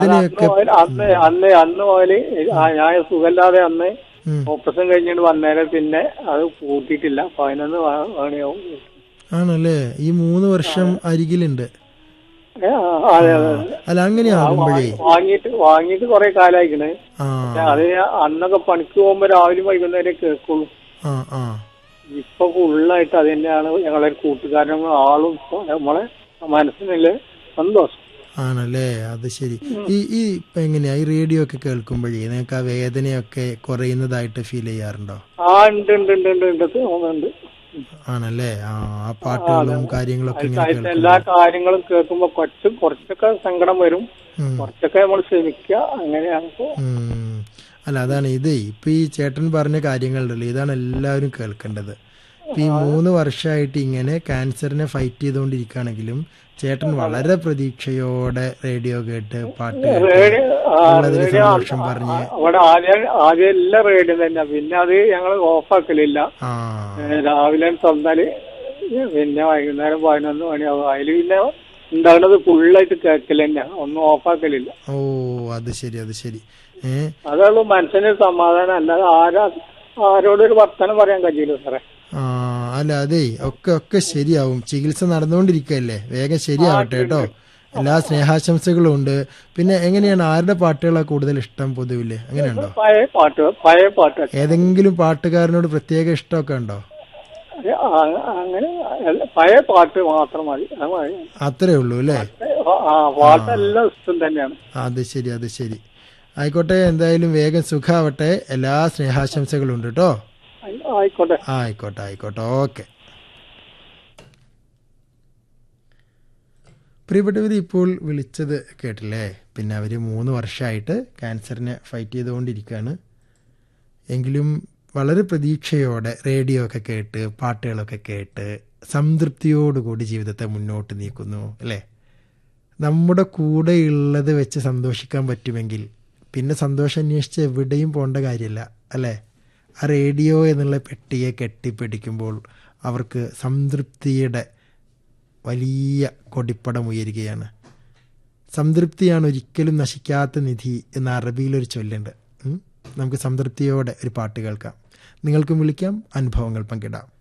ഇതിനെയൊക്കെ അന്ന് മുതൽ- അന്ന് അന്ന് അന്ന് മുതല് ആ ഞാൻ സുഖമില്ലാതെ അന്ന് ഉം. ഓപ്പറേഷൻ കഴിഞ്ഞിട്ട് വന്നേരം പിന്നെ അത് കൂട്ടിയിട്ടില്ല പതിനൊന്ന് മണിയാവും ആണല്ലേ ഈ മൂന്ന് വർഷം അരികിലുണ്ട് ഏ, ആ, അതെ അതെ അതെ. അല്ല അങ്ങനെ ആകുമ്പോഴേ വാങ്ങിയിട്ട് വാങ്ങിയിട്ട് കുറെ കാലായിക്കണ് ആ അത് ഞാൻ അന്നൊക്കെ പണിക്ക് പോകുമ്പോ രാവിലെ വൈകുന്നേരം കേൾക്കുള്ളൂ ആ ആ ഇപ്പൊ ഫുള്ളായിട്ട് അത് തന്നെയാണ് ഞങ്ങളെ ഒരു കൂട്ടുകാരനും ആളും ഇപ്പൊ നമ്മളെ മനസ്സിനില്ല സന്തോഷം ആണല്ലേ അത് ശരി ഈ ഈ ഇപ്പൊ എങ്ങനെയാ ഈ റേഡിയോ ഒക്കെ കേൾക്കുമ്പോഴേ നിങ്ങൾക്ക് ആ വേദനയൊക്കെ കുറയുന്നതായിട്ട് ഫീൽ ചെയ്യാറുണ്ടോ ആ ഉണ്ട് ഉണ്ട് ഉണ്ട് ഉണ്ട് ഉണ്ട് തോന്നുന്നുണ്ട് ആണല്ലേ ആ ആ പാട്ടുകളും കാര്യങ്ങളൊക്കെ ഇങ്ങനെ അതിന്റെ കേൾക്കും എല്ലാ കാര്യങ്ങളും കേൾക്കുമ്പോ കുറച്ച് കുറച്ചൊക്കെ സങ്കടം വരും ഉം. കുറച്ചൊക്കെ നമ്മൾ ക്ഷമിക്കുക അങ്ങനെയാണ് ഇപ്പൊ ഉം. അല്ല അതാണ് ഇത് ഇപ്പൊ ഈ ചേട്ടൻ പറഞ്ഞ കാര്യങ്ങളുണ്ടല്ലോ ഇതാണ് എല്ലാവരും കേൾക്കേണ്ടത് ഇപ്പൊ ഈ മൂന്ന് വർഷമായിട്ട് ഇങ്ങനെ ക്യാൻസറിനെ ഫൈറ്റ് ചെയ്തുകൊണ്ടിരിക്കുകയാണെങ്കിലും ചേട്ടൻ വളരെ പ്രതീക്ഷയോടെ റേഡിയോ കേട്ട് പാട്ട് കേട്ട് റേഡിയോ ആ, ഉള്ളതിൽ റേഡിയോ സന്തോഷം പറഞ്ഞ് അവിടെ ആദ്യം ആദ്യം എല്ലാം റേഡിയോ തന്നെ പിന്നെ അത് ഞങ്ങൾ ഓഫാക്കലില്ല ആ ഏ, രാവിലെ തന്നാല് പിന്നെ വൈകുന്നേരം പതിനൊന്ന് മണിയാവും അതില് പിന്നെ ഉണ്ടാകുന്നത് ഫുള്ളായിട്ട് കേൾക്കൽ തന്നെ ഒന്നും ഓഫാക്കലില്ല ഓ അത് ശരി അത് ശരി ഏ അതുള്ളൂ മനസ്സിന് സമാധാനം അല്ലാതെ ആരാ ആരോടൊരു വർത്തമാനം പറയാൻ കഴിയില്ല സാറേ ആ അല്ല അതെ ഒക്കെ ഒക്കെ ശരിയാവും ചികിത്സ നടന്നുകൊണ്ടിരിക്കുകയല്ലേ വേഗം ശരിയാവട്ടെ കേട്ടോ എല്ലാ സ്നേഹാശംസകളും ഉണ്ട് പിന്നെ എങ്ങനെയാണ് ആരുടെ പാട്ടുകളാണ് കൂടുതൽ ഇഷ്ടം പൊതുവില് അങ്ങനെയുണ്ടോ പഴയ പാട്ട് പഴയ പാട്ട് ഏതെങ്കിലും പാട്ടുകാരനോട് പ്രത്യേക ഇഷ്ടമൊക്കെ ഉണ്ടോ ആ, അങ്ങനെ അല്ല, പഴയ പാട്ട് മാത്രം മതി അത് മതി അത്രേ ഉള്ളൂ അല്ലേ ആ പാട്ടെല്ലാം ഇഷ്ടം തന്നെയാണ് അത് ശരി അത് ശരി ആയിക്കോട്ടെ എന്തായാലും വേഗം സുഖാവട്ടെ എല്ലാ സ്നേഹാശംസകളും ഉണ്ട് കേട്ടോ ആയിക്കോട്ടെ ആയിക്കോട്ടെ ആയിക്കോട്ടെ ഓക്കെ പ്രിയപ്പെട്ടവർ ഇപ്പോൾ വിളിച്ചത് കേട്ടില്ലേ പിന്നെ അവർ മൂന്ന് വർഷമായിട്ട് ക്യാൻസറിനെ ഫൈറ്റ് ചെയ്തുകൊണ്ടിരിക്കുകയാണ് എങ്കിലും വളരെ പ്രതീക്ഷയോടെ റേഡിയോ ഒക്കെ കേട്ട് പാട്ടുകളൊക്കെ കേട്ട് സംതൃപ്തിയോടുകൂടി ജീവിതത്തെ മുന്നോട്ട് നീക്കുന്നു അല്ലേ നമ്മുടെ കൂടെയുള്ളത് വെച്ച് സന്തോഷിക്കാൻ പറ്റുമെങ്കിൽ പിന്നെ സന്തോഷം അന്വേഷിച്ച് എവിടെയും പോകേണ്ട കാര്യമില്ല അല്ലേ ആ റേഡിയോ എന്നുള്ള പെട്ടിയെ കെട്ടിപ്പിടിക്കുമ്പോൾ അവർക്ക് സംതൃപ്തിയുടെ വലിയ കൊടിപ്പടം ഉയരുകയാണ് സംതൃപ്തിയാണ് ഒരിക്കലും നശിക്കാത്ത നിധി എന്ന അറബിയിലൊരു ചൊല്ലുണ്ട് ഉം. നമുക്ക് സംതൃപ്തിയോടെ ഒരു പാട്ട് കേൾക്കാം നിങ്ങൾക്കും വിളിക്കാം അനുഭവങ്ങൾ പങ്കിടാം